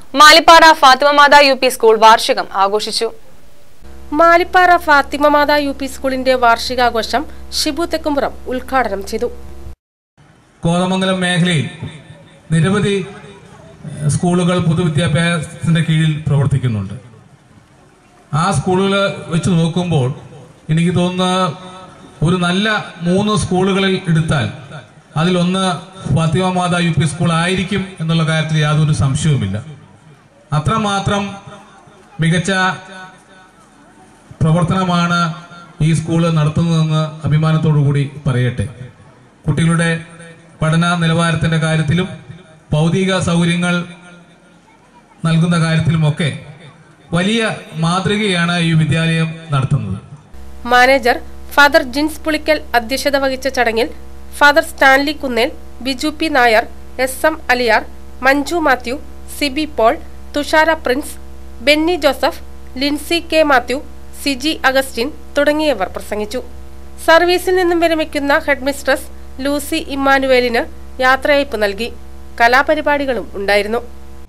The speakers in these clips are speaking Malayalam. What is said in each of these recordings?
Malippara Fathima Matha U P school വാർഷികം ആഘോഷിച്ചു മാലിപ്പാറ ഫാത്തിമ മാതാ യു പി സ്കൂളിന്റെ വാർഷികാഘോഷം ഷിബു തെക്കുംപുറം ഉദ്ഘാടനം ചെയ്തു കോതമംഗലം മേഖലയിൽ നിരവധി ഏഹ്, സ്കൂളുകൾ പൊതുവിദ്യാഭ്യാസത്തിന്റെ കീഴിൽ പ്രവർത്തിക്കുന്നുണ്ട് ആ സ്കൂളുകൾ വെച്ച് നോക്കുമ്പോൾ എനിക്ക് തോന്നുന്ന ഒരു നല്ല മൂന്ന് സ്കൂളുകളിൽ എടുത്താൽ അതിലൊന്ന് Fathima Matha U P school ആയിരിക്കും എന്നുള്ള കാര്യത്തിൽ യാതൊരു സംശയവുമില്ല അത്രമാത്രം മികച്ച പ്രവർത്തനമാണ് ഈ സ്കൂള് നടത്തുന്നതെന്ന് അഭിമാനത്തോടു കൂടി പറയട്ടെ കുട്ടികളുടെ പഠന നിലവാരത്തിന്റെ കാര്യത്തിലും ഭൗതിക സൗകര്യങ്ങൾ നൽകുന്ന കാര്യത്തിലുമൊക്കെ വലിയ മാതൃകയാണ് ഈ വിദ്യാലയം നടത്തുന്നത് മാനേജർ ഫാദർ ജിൻസ് പുളിക്കൽ അധ്യക്ഷത വഹിച്ച ചടങ്ങിൽ father Stanley Kunnel Biju P Nair S M Aliyar Manju Mathew Sibi Paul Thushara Prince Benny Joseph Lincy K Mathew Siji Augustine തുടങ്ങിയവർ പ്രസംഗിച്ചു സർവീസിൽ നിന്നും വിരമിക്കുന്ന ഹെഡ്മിസ്ട്രസ് ലൂസി ഇമ്മാനുവേലിന് യാത്രയയപ്പ് നൽകി കലാപരിപാടികളും ഉണ്ടായിരുന്നു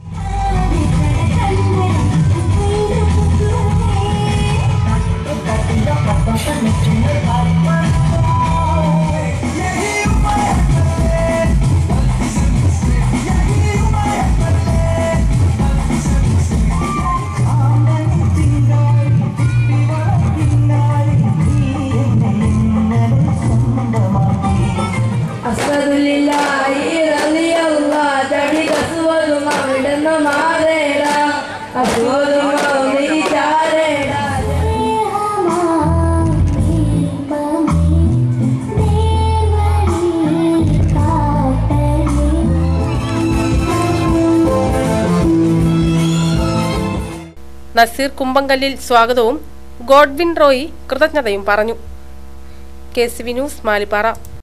അസ്സദുലില്ലാഹി റളിയല്ലാഹ് തടി കസുവതും അവിടുന്ന് മാറേട അസുവതും നീ ചാരേട നസീർ കുമ്പങ്കല്ലിൽ സ്വാഗതവും ഗോഡ്വിൻ റോയി കൃതജ്ഞതയും പറഞ്ഞു K C V News Malippara